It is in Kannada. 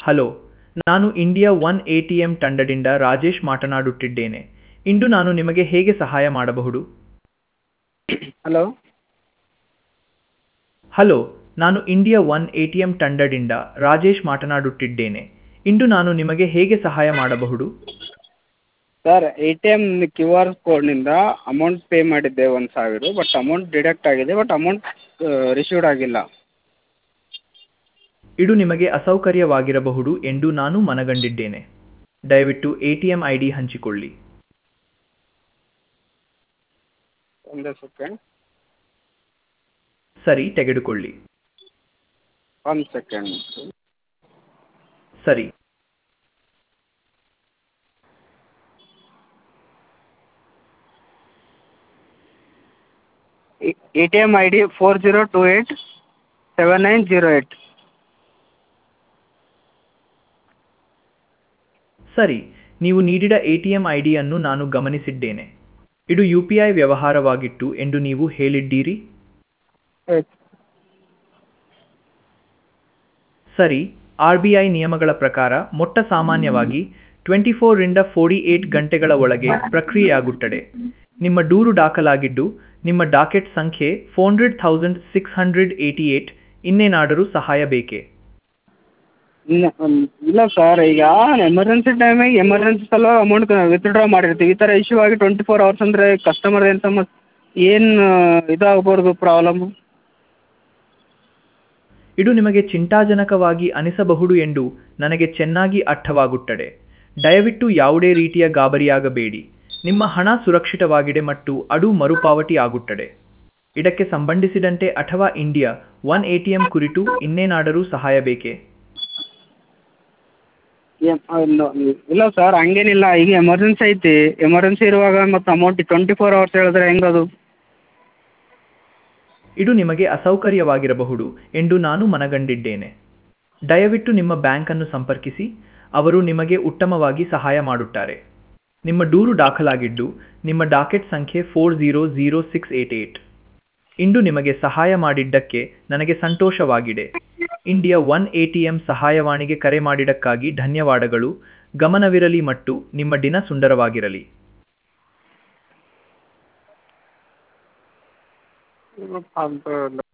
ಹಲೋ ನಾನು India one A T M ತಂಡದಿಂದ ರಾಜೇಶ್ ಮಾತನಾಡುತ್ತಿದ್ದೇನೆ ಇಂದು ನಾನು ನಿಮಗೆ ಹೇಗೆ ಸಹಾಯ ಮಾಡಬಹುದು ಹಲೋ ಹಲೋ ನಾನು India one A T M ತಂಡದಿಂದ ರಾಜೇಶ್ ಮಾತನಾಡುತ್ತಿದ್ದೇನೆ ಇಂದು ನಾನು ನಿಮಗೆ ಹೇಗೆ ಸಹಾಯ ಮಾಡಬಹುದು sir A T M Q R ಕೋಡ್ನಿಂದ ಅಮೌಂಟ್ ಪೇ ಮಾಡಿದ್ದೆ ಒಂದು ಸಾವಿರ ಬಟ್ ಅಮೌಂಟ್ ಡಿಡಕ್ಟ್ ಆಗಿದೆ ಬಟ್ ಅಮೌಂಟ್ ರಿಸೀವ್ಡ್ ಆಗಿಲ್ಲ ಇದು ನಿಮಗೆ ಅಸೌಕರ್ಯವಾಗಿರಬಹುದು ಎಂದು ನಾನು ಮನಗಂಡಿದ್ದೇನೆ ದಯವಿಟ್ಟು A T M I D ಹಂಚಿಕೊಳ್ಳಿ ಒಂದೇ ಸೆಕೆಂಡ್ ಸರಿ ತೆಗೆದುಕೊಳ್ಳಿ ಒಂದು ಸೆಕೆಂಡ್ ಸರಿ A T M I D four zero two eight seven nine zero eight ಸರಿ ನೀವು ನೀಡಿದ ಎ ಟಿ ಎಂ ಐ ಡಿಯನ್ನು ನಾನು ಗಮನಿಸಿದ್ದೇನೆ ಇದು ಯು ಪಿ ಐ ವ್ಯವಹಾರವಾಗಿತ್ತು ಎಂದು ನೀವು ಹೇಳಿದ್ದೀರಿ ಸರಿ ಆರ್ ಬಿ ಐ ನಿಯಮಗಳ ಪ್ರಕಾರ ಮೊಟ್ಟ ಸಾಮಾನ್ಯವಾಗಿ ಟ್ವೆಂಟಿ ಫೋರಿಂದ ಫೋರ್ಟಿ ಏಟ್ ಗಂಟೆಗಳ ಒಳಗೆ ಪ್ರಕ್ರಿಯೆಯಾಗುತ್ತದೆ ನಿಮ್ಮ ದೂರು ದಾಖಲಾಗಿದ್ದು ನಿಮ್ಮ ಡಾಕೆಟ್ ಸಂಖ್ಯೆ four hundred thousand six hundred eighty eight ಇನ್ನೇನಾದರೂ ಸಹಾಯ ಬೇಕೇ ಇಲ್ಲ ಸರ್ ಈಗ ಎಮರ್ಜೆನ್ಸಿ ಟೈಮಿಗೆ ಎಮರ್ಜೆನ್ಸಿ ಸಲುವಾಗಿ ಅಮೌಂಟ್ ವಿತ್ಡ್ರಾ ಮಾಡಿರ್ತೀವಿ ಈ ಥರ ಇಶ್ಯೂ ಆಗಿ ಟ್ವೆಂಟಿ ಫೋರ್ ಅವರ್ಸ್ ಅಂದರೆ ಕಸ್ಟಮರ್ ಏನು ಸಮ ಏನು ಇದಾಗಬಾರ್ದು ಪ್ರಾಬ್ಲಮ್ಮು ಇದು ನಿಮಗೆ ಚಿಂತಾಜನಕವಾಗಿ ಅನಿಸಬಹುದು ಎಂದು ನನಗೆ ಚೆನ್ನಾಗಿ ಅರ್ಥವಾಗುತ್ತದೆ ದಯವಿಟ್ಟು ಯಾವುದೇ ರೀತಿಯ ಗಾಬರಿಯಾಗಬೇಡಿ ನಿಮ್ಮ ಹಣ ಸುರಕ್ಷಿತವಾಗಿದೆ ಮತ್ತು ಅದು ಮರುಪಾವತಿ ಆಗುತ್ತದೆ ಇದಕ್ಕೆ ಸಂಬಂಧಿಸಿದಂತೆ ಅಥವಾ India one A T M ಕುರಿತು ಇನ್ನೇನಾದರೂ ಸಹಾಯ ಬೇಕೇ ಇಲ್ಲ ಸರ್ ಹಂಗೇನಿಲ್ಲ ಈಗ ಎಮರ್ಜೆನ್ಸಿ ಐತಿ ಎಮರ್ಜೆನ್ಸಿ ಇರುವಾಗ ಮತ್ತು ಅಮೌಂಟ್ ಟ್ವೆಂಟಿ ಫೋರ್ ಅವರ್ಸ್ ಹೇಳಿದ್ರೆ ಹೆಂಗೆ ಅದು ಇದು ನಿಮಗೆ ಅಸೌಕರ್ಯವಾಗಿರಬಹುದು ಎಂದು ನಾನು ಮನಗಂಡಿದ್ದೇನೆ ದಯವಿಟ್ಟು ನಿಮ್ಮ ಬ್ಯಾಂಕನ್ನು ಸಂಪರ್ಕಿಸಿ ಅವರು ನಿಮಗೆ ಉತ್ತಮವಾಗಿ ಸಹಾಯ ಮಾಡುತ್ತಾರೆ ನಿಮ್ಮ ದೂರು ದಾಖಲಾಗಿದ್ದು ನಿಮ್ಮ ಡಾಕೆಟ್ ಸಂಖ್ಯೆ four zero zero six eight eight ಇಂದು ನಿಮಗೆ ಸಹಾಯ ಮಾಡಿದ್ದಕ್ಕೆ ನನಗೆ ಸಂತೋಷವಾಗಿದೆ India one A T M ಸಹಾಯವಾಣಿಗೆ ಕರೆ ಮಾಡಿದ್ದಕ್ಕಾಗಿ ಧನ್ಯವಾದಗಳು ಗಮನವಿರಲಿ ಮತ್ತು ನಿಮ್ಮ ದಿನ ಸುಂದರವಾಗಿರಲಿ ಅಂತ